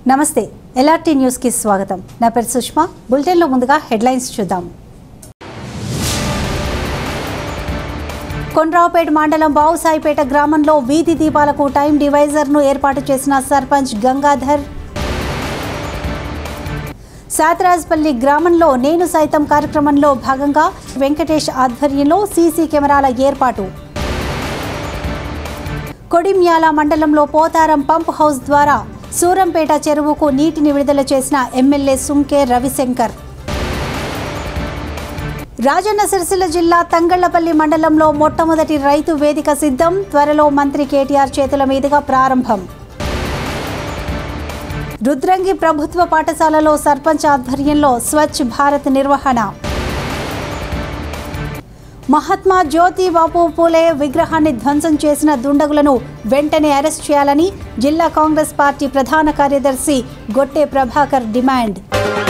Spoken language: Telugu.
నమస్తే ఎల్ఆర్టీ న్యూస్కి స్వాగతం నా పేరు సుష్మా బులెటిన్లో ముందుగా హెడ్లైన్స్ చూద్దాం కొండ్రావుపేట మండలం బావుసాయిపేట గ్రామంలో వీధి దీపాలకు టైం డివైజర్ను ఏర్పాటు చేసిన సర్పంచ్ గంగాధర్ సాతరాజ్పల్లి గ్రామంలో నేను సైతం కార్యక్రమంలో భాగంగా వెంకటేష్ ఆధ్వర్యంలో సీసీ కెమెరాల ఏర్పాటు కొడిమ్యాల మండలంలో పోతారం పంప్ హౌస్ ద్వారా సూరంపేట చెరువుకు నీటిని విడుదల చేసిన ఎమ్మెల్యే సుంకే రవిశంకర్ రాజన్న సిరిసిల్ల జిల్లా తంగళ్లపల్లి మండలంలో మొట్టమొదటి రైతు వేదిక సిద్ధం త్వరలో మంత్రి కేటీఆర్ చేతుల మీదుగా ప్రారంభం రుద్రంగి ప్రభుత్వ పాఠశాలలో సర్పంచ్ ఆధ్వర్యంలో స్వచ్ఛ భారత్ నిర్వహణ మహాత్మా జ్యోతి బాపు పూలే విగ్రహాన్ని ధ్వంసం చేసిన దుండగులను వెంటనే అరెస్ట్ చేయాలని జిల్లా కాంగ్రెస్ పార్టీ ప్రధాన కార్యదర్శి గొట్టె ప్రభాకర్ డిమాండ్